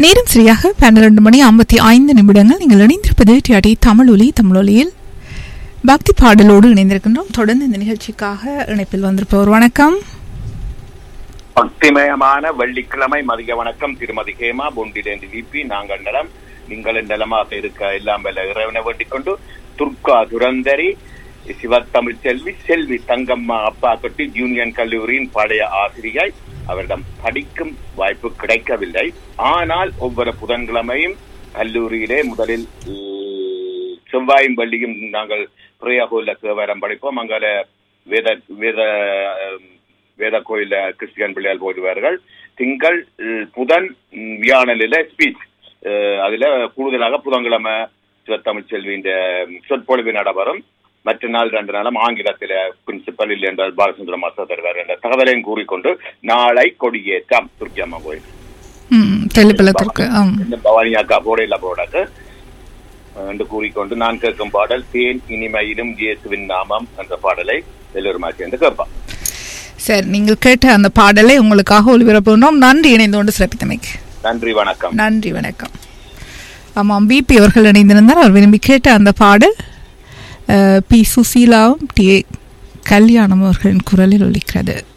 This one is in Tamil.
நேரம் சரியாக பன்னிரண்டு மணி ஐம்பத்தி ஐந்து நிமிடங்கள் நீங்கள் இணைந்திருப்பது டிஆடி தமிழொலி தமிழொலியில் பக்தி பாடலோடு இணைந்திருக்கின்றோம் தொடர்ந்து இந்த நிகழ்ச்சிக்காக இணைப்பில் வந்திருப்பவர் வணக்கம் பக்திமயமான வெள்ளிக்கிழமை மதிய வணக்கம் திருமதி ஹேமா பொண்டிலேந்து விபி நாங்கள் நலம் நீங்கள் நலமாக இருக்க எல்லாம் வல்ல இறைவனை வேண்டிக் கொண்டு துர்கா துரந்தரி சிவத்தமிழ் செல்வி செல்வி தங்கம்மா அப்பா கட்டி யூனியன் கல்லூரியின் பழைய ஆசிரியை அவரிடம் படிக்கும் வாய்ப்பு கிடைக்கவில்லை ஆனால் ஒவ்வொரு புதன்கிழமையும் கல்லூரியிலே முதலில் உம், செவ்வாயும் வெள்ளியும் நாங்கள் பிரியாகோயில தேவாரம் படிப்போம் அங்கால வேத வேத அஹ், வேத கோயில கிறிஸ்டியன் பிள்ளையால் போடுவார்கள் திங்கள் உம், புதன் உம், வியாழனில ஸ்பீச் அதுல கூடுதலாக புதன்கிழமை சிவத்தமிழ் செல்வியின் சொற்பொழிவு நடைபெறும் மற்ற நாள் ரெண்டு நாளும் ஆங்கிலத்தில பிரின்சிபல் இல்லை என்றால் பாலசுந்தர மாஸ்டர் தருவார் என்ற தகவலையும் கூறிக்கொண்டு நாளை கொடியேற்றம் துர்க்கியம்மா கோயில் ம், தெல்லிப்பள்ளத்திற்கு ஆம் இந்த பவானி அக்கா போடையில போடாது என்று கூறிக்கொண்டு நான் கேட்கும் பாடல் தேன் இனிமையிலும் இயேசுவின் நாமம் என்ற பாடலை எல்லோருமா சேர்ந்து கேட்பான் சரி நீங்கள் கேட்ட அந்த பாடலை உங்களுக்காக ஒளிபரப்புகிறோம் நன்றி இணைந்து கொண்டு சிறப்பித்தமைக்கு நன்றி வணக்கம் நன்றி வணக்கம் ஆமாம் பிபி அவர்கள் இணைந்திருந்தார் அவர் விரும்பி கேட்ட அந்த பாடல் அஹ், பி சுசீலாவும் டி கல்யாணம் அவர்களின் குரலில் ஒலிக்கிறது